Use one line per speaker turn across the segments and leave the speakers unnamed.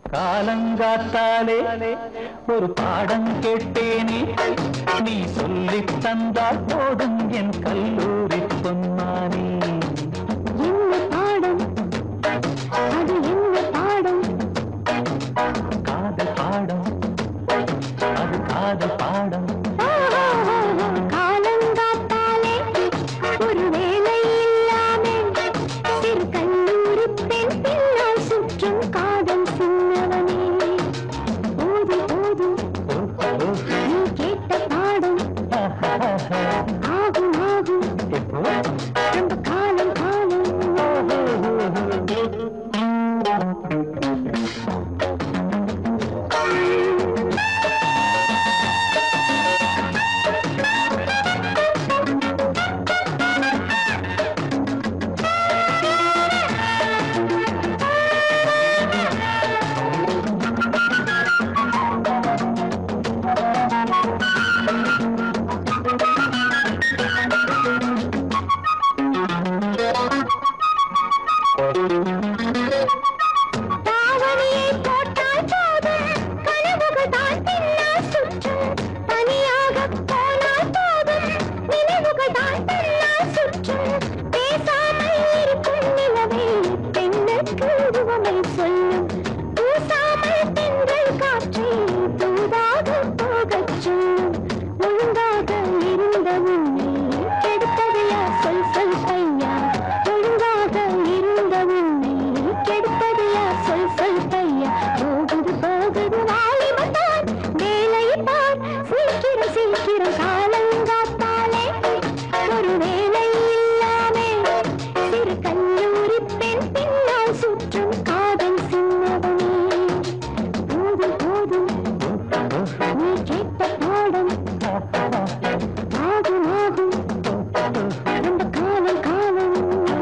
காலங்காத்தாலே ஒரு பாடம் கேட்டேனே நீ சொல்லித் தந்தால் போதும் என் கல்லூரி பொன்மானே
என்ன பாடம் அது என்ன பாடம்
காதல் பாடம் அது காதல் பாடம்
காலங்காத்தாலே ஒரு வேலை இல்லாமே சிறு கல்லூரி பெண் பின்னால் சுற்றும் காதல் சின்னவனே போது போது நீ கேட்ட பாடம் ஆகும் ஆகும் ரொம்ப காலம் காலம் தாவணியை போட்டால் போதும் கனவுகள் தான் பின்னால் சுற்றும் தனியாக போனால் போதும் நினைவுகள் தான் பின்னால் சுற்றும் பேசாமல் இருக்கும் நிலவே பெண்ணுக்கு உவமை சொல்லும் பூசாமல் தென்றல் காற்றை தூதாக போகச் சொல்லும் ஒழுங்காக இருந்த உன்னை கெடுத்தது யார் சொல் சொல் பையா ஒழுங்காக இருந்த உன்னை கெடுத்தது யார் சொல் சொல் பையா போகுது போகுது வாலிபம் தான் வேலை பார் சீக்கிரம் சீக்கிரம் காலங்காத்தாலே ஒரு வேலை இல்லாமே சிறு கல்லூரி பெண் பின்னால் சுற்றும் காதல் சின்னவனே போதும் போதும் நீ கேட்ட பாடம் ஆகும் ஆகும் ரொம்ப காலம் காலம்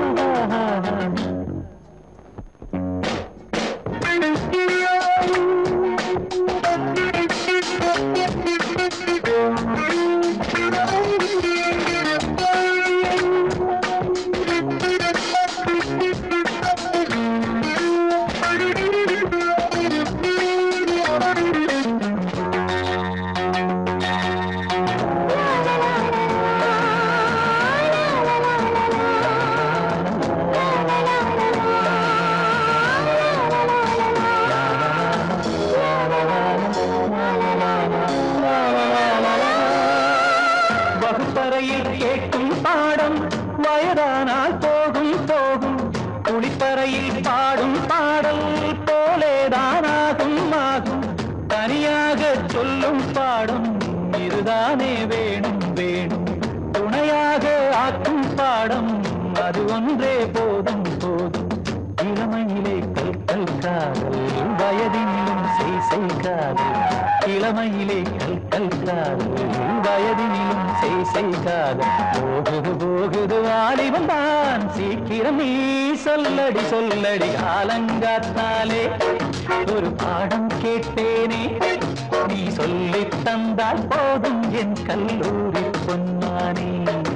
வகுப்பறையில் கேட்கும் பாடம் வயதானால் போகும் போகும் குளிப்பறையில் பாடும் பாடல் போலேதான் ஆகும் ஆகும் தனியாக சொல்லும் பாடம் இதுதானே வேணும் வேணும் துணையாக ஆக்கும் பாடம் அது ஒன்றே போதும் போதும் இளமையிலே கல் கல் காதல் வயதினிலும் செய் செய் காதல் இளமையிலே கல் கல் காதல் வயதினிலும் செய் செய் காதல் போகுது போகுது வாலிபம் தான் சீக்கிரம் நீ சொல்லடி சொல்லடி காலங்காத்தாலே ஒரு பாடம் கேட்டேனே நீ சொல்லித் தந்தால் போதும் என் கல்லூரி பொன்மானே